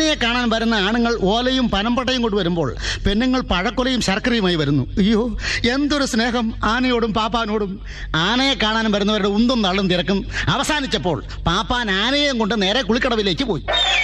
ആനയെ കാണാൻ വരുന്ന ആണുങ്ങൾ ഓലയും പനമ്പട്ടയും കൊണ്ട് വരുമ്പോൾ പെണ്ണുങ്ങൾ പഴക്കൊലയും ശർക്കരയുമായി വരുന്നു അയ്യോ എന്തൊരു സ്നേഹം ആനയോടും പാപ്പാനോടും ആനയെ കാണാൻ വരുന്നവരുടെ ഉന്തും തള്ളും തിരക്കും അവസാനിച്ചപ്പോൾ പാപ്പാൻ ആനയെയും കൊണ്ട് നേരെ കുളിക്കടവിലേക്ക് പോയി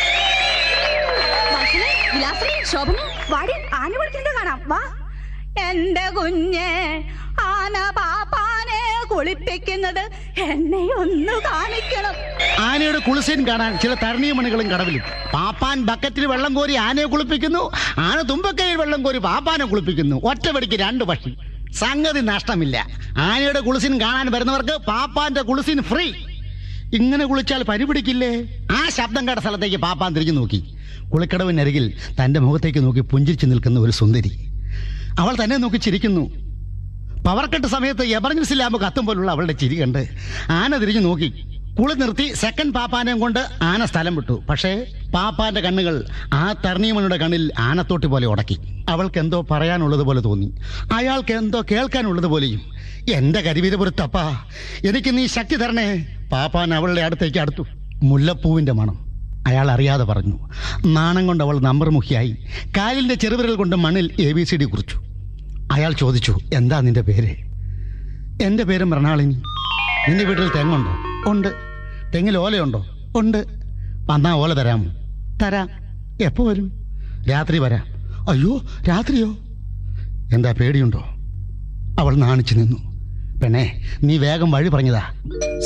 വാസനെ വിലാസിനി ശോഭന വാടി ആന വിളിക്കുന്നത് കാണാം വാ എന്റെ കുഞ്ഞെ ആന പാപ്പാനെ കുളിപ്പിക്കുന്നത് എന്നെ ഒന്ന് കാണിക്കണം ആനയുടെ കുളിസീൻ കാണാൻ ചില തരണീയമണികളും കടവിലും പാപ്പാൻ ബക്കറ്റിൽ വെള്ളം കോരി ആനയെ കുളിപ്പിക്കുന്നു ആന തുമ്പക്കൈയിൽ വെള്ളം കോരി പാപ്പാനെ കുളിപ്പിക്കുന്നു ഒറ്റവടിക്ക് രണ്ട് പക്ഷി സംഗതി നഷ്ടമില്ല ആനയുടെ കുളിസീൻ കാണാൻ വരുന്നവർക്ക് പാപ്പാന്റെ കുളിസീൻ ഫ്രീ ഇങ്ങനെ കുളിച്ചാൽ പനി പിടിക്കില്ലേ ആ ശബ്ദം കേട്ട സ്ഥലത്തേക്ക് പാപ്പാൻ തിരിഞ്ഞു നോക്കി കുളിക്കടവിനരികിൽ തന്റെ മുഖത്തേക്ക് നോക്കി പുഞ്ചിരിച്ചു നിൽക്കുന്ന ഒരു സുന്ദരി അവൾ തന്നെ നോക്കി ചിരിക്കുന്നു പവർ കട്ട് സമയത്ത് എമർജൻസി ലാമ്പ് കത്തും പോലുള്ള അവളുടെ ചിരി കണ്ട് ആന തിരിഞ്ഞു നോക്കി കുളി നിർത്തി സെക്കൻഡ് പാപ്പാനെയും കൊണ്ട് ആന സ്ഥലം വിട്ടു പക്ഷേ പാപ്പാന്റെ കണ്ണുകൾ ആ തർണീമനുടെ കണ്ണിൽ ആനത്തോട്ടി പോലെ ഉടക്കി അവൾക്ക് എന്തോ പറയാനുള്ളത് പോലെ തോന്നി അയാൾക്ക് എന്തോ കേൾക്കാനുള്ളത് പോലെയും എന്റെ കരിവീരപുരത്തപ്പാ എനിക്ക് നീ ശക്തി തരണേ പാപ്പാൻ അവളുടെ അടുത്തേക്ക് അടുത്തു മുല്ലപ്പൂവിന്റെ മണം അയാൾ അറിയാതെ പറഞ്ഞു നാണം കൊണ്ട് അവൾ നമ്പർ മുഖിയായി കാലിന്റെ ചെറുവിരൽ കൊണ്ട് മണ്ണിൽ എ ബി സി ഡി കുറിച്ചു അയാൾ ചോദിച്ചു എന്താ നിന്റെ പേര് എന്റെ പേര് മൃണാളിനി നിന്റെ വീട്ടിൽ തെങ്ങുണ്ടോ ഉണ്ട് തെങ്ങിൽ ഓലയുണ്ടോ ഉണ്ട് വന്നാ ഓല തരാമോ തരാം എപ്പോ വരും രാത്രി വരാം അയ്യോ രാത്രിയോ എന്താ പേടിയുണ്ടോ അവൾ നാണിച്ചു നിന്നു പെണ്ണേ നീ വേഗം വഴി പറഞ്ഞതാ